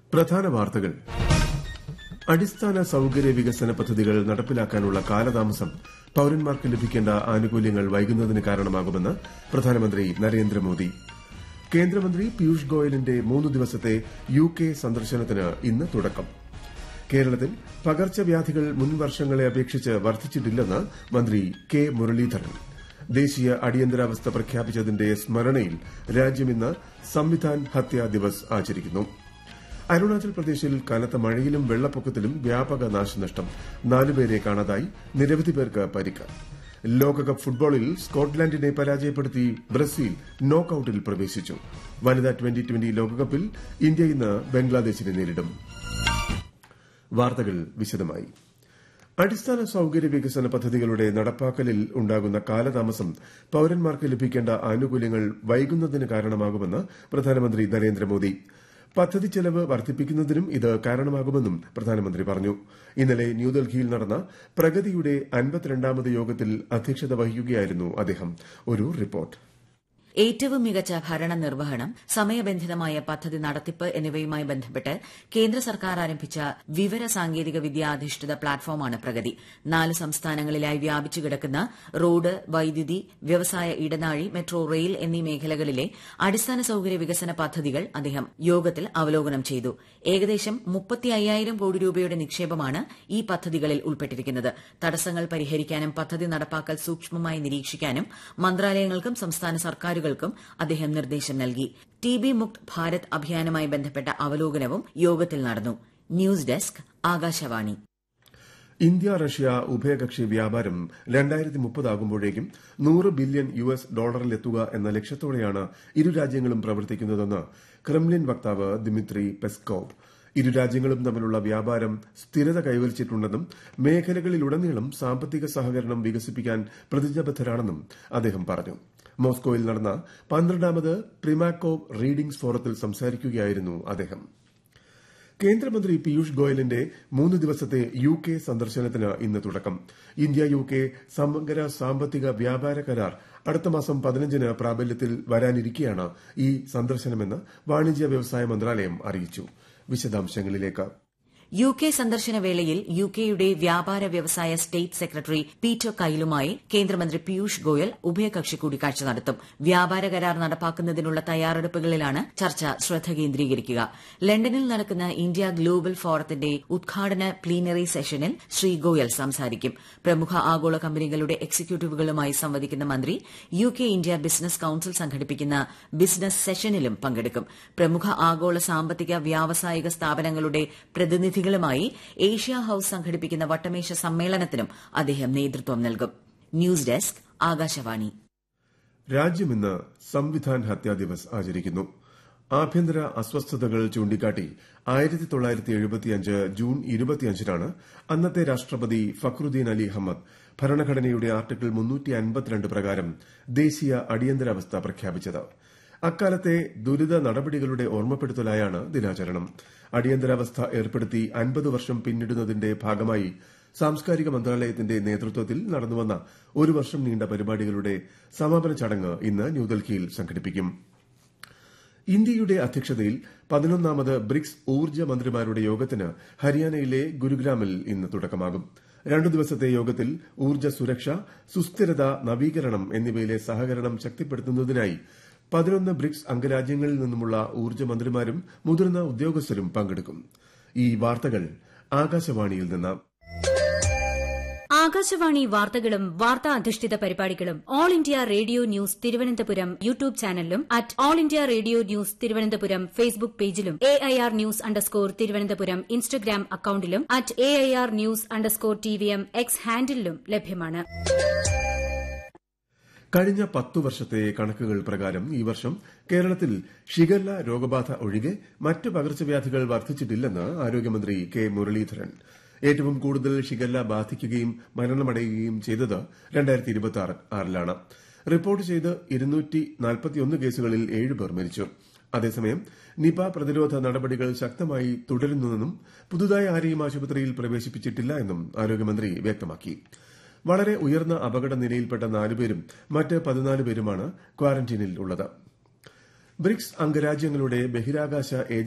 പ്രധാന വാർത്തകൾ അടിസ്ഥാന സൌകര്യ വികസന പദ്ധതികൾ നടപ്പിലാക്കാനുള്ള കാലതാമസം പൌരന്മാർക്ക് ലഭിക്കേണ്ട ആനുകൂല്യങ്ങൾ വൈകുന്നതിന് കാരണമാകുമെന്ന് പ്രധാനമന്ത്രി നരേന്ദ്രമോദി കേന്ദ്രമന്ത്രി പീയൂഷ് ഗോയലിന്റെ മൂന്ന് ദിവസത്തെ യു കെ സന്ദർശനത്തിന് ഇന്ന് തുടക്കം കേരളത്തിൽ പകർച്ചവ്യാധികൾ മുൻ വർഷങ്ങളെ അപേക്ഷിച്ച് വർദ്ധിച്ചിട്ടില്ലെന്ന് മന്ത്രി കെ മുരളീധരൻ ദേശീയ അടിയന്തരാവസ്ഥ പ്രഖ്യാപിച്ചതിന്റെ സ്മരണയിൽ രാജ്യം ഇന്ന് സംവിധാൻ ഹത്യാ ദിവസ് ആചരിക്കുന്നു അരുണാചൽ പ്രദേശിൽ കനത്ത മഴയിലും വെള്ളപ്പൊക്കത്തിലും വ്യാപക നാശനഷ്ടം നാലുപേരെ കാണാതായി നിരവധി പേർക്ക് പരിക്ക് ലോകകപ്പ് ഫുട്ബോളിൽ സ്കോട്ട്ലാൻഡിനെ പരാജയപ്പെടുത്തി ബ്രസീൽ നോക്കൌട്ടിൽ പ്രവേശിച്ചു വനിതാ ട്വന്റി ട്വന്റി ലോകകപ്പിൽ ഇന്ത്യ ഇന്ന് ബംഗ്ലാദേശിനെ നേരിടും വാർത്തകൾ വിശദമായി അടിസ്ഥാന സൌകര്യ വികസന പദ്ധതികളുടെ നടപ്പാക്കലിൽ ഉണ്ടാകുന്ന കാലതാമസം പൌരന്മാർക്ക് ലഭിക്കേണ്ട ആനുകൂല്യങ്ങൾ വൈകുന്നതിന് കാരണമാകുമെന്ന് പ്രധാനമന്ത്രി നരേന്ദ്രമോദി പദ്ധതി ചെലവ് വർദ്ധിപ്പിക്കുന്നതിനും ഇത് കാരണമാകുമെന്നും പ്രധാനമന്ത്രി പറഞ്ഞു ഇന്നലെ ന്യൂഡൽഹിയിൽ നടന്ന പ്രഗതിയുടെ അൻപത്തിരണ്ടാമത് യോഗത്തിൽ അധ്യക്ഷത വഹിക്കുകയായിരുന്നു അദ്ദേഹം ഒരു റിപ്പോർട്ട് ഏറ്റവും മികച്ച ഭരണ നിർവഹണം സമയബന്ധിതമായ പദ്ധതി നടത്തിപ്പ് എന്നിവയുമായി ബന്ധപ്പെട്ട് കേന്ദ്ര സർക്കാർ ആരംഭിച്ച വിവര സാങ്കേതിക വിദ്യാധിഷ്ഠിത പ്ലാറ്റ്ഫോമാണ് പ്രഗതി നാല് സംസ്ഥാനങ്ങളിലായി വ്യാപിച്ചു കിടക്കുന്ന റോഡ് വൈദ്യുതി വ്യവസായ ഇടനാഴി മെട്രോ റെയിൽ എന്നീ മേഖലകളിലെ അടിസ്ഥാന സൌകര്യ വികസന പദ്ധതികൾ അദ്ദേഹം യോഗത്തിൽ അവലോകനം ചെയ്തു ഏകദേശം മുപ്പത്തി അയ്യായിരം കോടി രൂപയുടെ നിക്ഷേപമാണ് ഈ പദ്ധതികളിൽ ഉൾപ്പെട്ടിരിക്കുന്നത് തടസ്സങ്ങൾ പരിഹരിക്കാനും പദ്ധതി നടപ്പാക്കൽ സൂക്ഷ്മമായി നിരീക്ഷിക്കാനും മന്ത്രാലയങ്ങൾക്കും സംസ്ഥാന സർക്കാരുകൾക്കും അദ്ദേഹം നിർദ്ദേശം നൽകി ടി ബി മുക്ത് ഭാരത് അഭിയാനുമായി ബന്ധപ്പെട്ട അവലോകനവും യോഗത്തിൽ നടന്നു news desk Akashvani India Russia ഉഭയകക്ഷി വ്യാപാരം രണ്ടായിരത്തി മുപ്പതാകുമ്പോഴേക്കും നൂറ് ബില്യൺ യു എസ് ഡോളറിലെത്തുക എന്ന ലക്ഷ്യത്തോടെയാണ് ഇരു രാജ്യങ്ങളും പ്രവർത്തിക്കുന്നതെന്ന് ക്രെംലിൻ വക്താവ് ദിമിത്രി പെസ്കോവ് ഇരു രാജ്യങ്ങളും തമ്മിലുള്ള വ്യാപാരം സ്ഥിരത കൈവരിച്ചിട്ടുണ്ടെന്നും മേഖലകളിലുടനീളം സാമ്പത്തിക സഹകരണം വികസിപ്പിക്കാൻ പ്രതിജ്ഞാബദ്ധരാണെന്നും അദ്ദേഹം പറഞ്ഞു മോസ്കോയിൽ നടന്ന പന്ത്രണ്ടാമത് പ്രിമാക്കോവ് റീഡിംഗ്സ് ഫോറത്തിൽ സംസാരിക്കുകയായിരുന്നു അദ്ദേഹം കേന്ദ്രമന്ത്രി പീയൂഷ് ഗോയലിന്റെ മൂന്ന് ദിവസത്തെ യു കെ സന്ദർശനത്തിന് ഇന്ന് തുടക്കം ഇന്ത്യ യു കെ സമഗ്ര സാമ്പത്തിക വ്യാപാര കരാർ അടുത്ത മാസം പതിനഞ്ചിന് പ്രാബല്യത്തിൽ വരാനിരിക്കെയാണ് ഈ സന്ദർശനമെന്ന് വാണിജ്യ വ്യവസായ മന്ത്രാലയം അറിയിച്ചു വിശദാംശങ്ങളിലേക്ക് യു കെ സന്ദർശന വേളയിൽ യു കെയുടെ വ്യാപാര വ്യവസായ സ്റ്റേറ്റ് സെക്രട്ടറി പീറ്റർ കൈലുമായി കേന്ദ്രമന്ത്രി പീയൂഷ് ഗോയൽ ഉഭയകക്ഷി കൂടിക്കാഴ്ച നടത്തും വ്യാപാര കരാർ നടപ്പാക്കുന്നതിനുള്ള തയ്യാറെടുപ്പുകളിലാണ് ചർച്ച ശ്രദ്ധ കേന്ദ്രീകരിക്കുക ലണ്ടനിൽ നടക്കുന്ന ഇന്ത്യ ഗ്ലോബൽ ഫോറത്തിന്റെ ഉദ്ഘാടന പ്ലീനറി സെഷനിൽ ശ്രീ ഗോയൽ സംസാരിക്കും പ്രമുഖ ആഗോള കമ്പനികളുടെ എക്സിക്യൂട്ടീവുകളുമായി സംവദിക്കുന്ന മന്ത്രി U K India business council സംഘടിപ്പിക്കുന്ന ബിസിനസ് സെഷനിലും പങ്കെടുക്കും പ്രമുഖ ആഗോള സാമ്പത്തിക വ്യാവസായിക സ്ഥാപനങ്ങളുടെ പ്രതിനിധി പ്രതിനിധികളുമായി ഏഷ്യ ഹൌസ് സംഘടിപ്പിക്കുന്ന വട്ടമേശ സമ്മേളനത്തിനും അദ്ദേഹം നേതൃത്വം നൽകും ന്യൂസ് ഡെസ്ക് ആകാശവാണി രാജ്യം ഇന്ന് സംവിധാൻ ഹത്യാ ദിവസ് ആചരിക്കുന്നു ആഭ്യന്തര അസ്വസ്ഥതകൾ ചൂണ്ടിക്കാട്ടി ആയിരത്തി തൊള്ളായിരത്തി എഴുപത്തിയഞ്ച് ജൂൺ ഇരുപത്തിയഞ്ചിനാണ് അന്നത്തെ രാഷ്ട്രപതി ഫക്രുദ്ദീൻ അലി അഹമ്മദ് ഭരണഘടനയുടെ ആർട്ടിക്കിൾ മുന്നൂറ്റി അൻപത്തിരണ്ട് പ്രകാരം ദേശീയ അടിയന്തരാവസ്ഥ പ്രഖ്യാപിച്ചത് അക്കാലത്തെ ദുരിത നടപടികളുടെ ഓർമ്മപ്പെടുത്തലായാണ് ദിനാചരണം അടിയന്തരാവസ്ഥ ഏർപ്പെടുത്തി അൻപത് വർഷം പിന്നിടുന്നതിന്റെ ഭാഗമായി സാംസ്കാരിക മന്ത്രാലയത്തിന്റെ നേതൃത്വത്തിൽ നടന്നുവന്ന ഒരു വർഷം നീണ്ട പരിപാടികളുടെ സമാപന ചടങ്ങ് ഇന്ന് ന്യൂഡൽഹിയിൽ സംഘടിപ്പിക്കും ഇന്ത്യയുടെ അധ്യക്ഷതയിൽ പതിനൊന്നാമത് ബ്രിക്സ് ഊർജ്ജ മന്ത്രിമാരുടെ യോഗത്തിന് ഹരിയാനയിലെ ഗുരുഗ്രാമിൽ ഇന്ന് തുടക്കമാകും രണ്ടു ദിവസത്തെ യോഗത്തിൽ ഊർജ്ജ സുരക്ഷ സുസ്ഥിരത നവീകരണം എന്നിവയിലെ സഹകരണം ശക്തിപ്പെടുത്തുന്നതിനായി പതിനൊന്ന് ബ്രിക്സ് അംഗരാജ്യങ്ങളിൽ നിന്നുമുള്ള ഊർജ്ജ മന്ത്രിമാരും മുതിർന്ന ഉദ്യോഗസ്ഥരും പങ്കെടുക്കും ഈ വാർത്തകൾ ആകാശവാണിയിൽ നിന്ന് ആകാശവാണി വാർത്തകളും വാർത്താ അധിഷ്ഠിത പരിപാടികളും all India radio news Thiruvananthapuram YouTube ചാനലിലും at all India radio news Thiruvananthapuram Facebook പേജിലും A I R news underscore Thiruvananthapuram Instagram അക്കൌണ്ടിലും at A I R news underscore T V M X ഹാൻഡിലും ലഭ്യമാണ് കഴിഞ്ഞ പത്തു വർഷത്തെ കണക്കുകൾ പ്രകാരം ഈ വർഷം കേരളത്തിൽ ഷിഗല്ല രോഗബാധ ഒഴികെ മറ്റ് പകർച്ചവ്യാധികൾ വർദ്ധിച്ചിട്ടില്ലെന്ന് ആരോഗ്യമന്ത്രി കെ മുരളീധരൻ ഏറ്റവും കൂടുതൽ ഷിഗല്ല ബാധിക്കുകയും മരണമടയുകയും ചെയ്തത് രണ്ടായിരത്തി ഇരുപത്തി ആറിലാണ് റിപ്പോർട്ട് ചെയ്ത് ഇരുന്നൂറ്റി നാൽപ്പത്തിയൊന്ന് കേസുകളിൽ ഏഴുപേർ മരിച്ചു അതേസമയം നിപ പ്രതിരോധ നടപടികൾ ശക്തമായി തുടരുന്നുവെന്നും പുതുതായി ആരെയും ആശുപത്രിയിൽ പ്രവേശിപ്പിച്ചിട്ടില്ല എന്നും ആരോഗ്യമന്ത്രി വ്യക്തമാക്കി വളരെ ഉയർന്ന അപകട നിലയിൽപ്പെട്ട നാലുപേരും മറ്റ് പതിനാല് പേരുമാണ് ക്വാറന്റീനിൽ ഉള്ളത് ബ്രിക്സ് അംഗരാജ്യങ്ങളുടെ ബഹിരാകാശ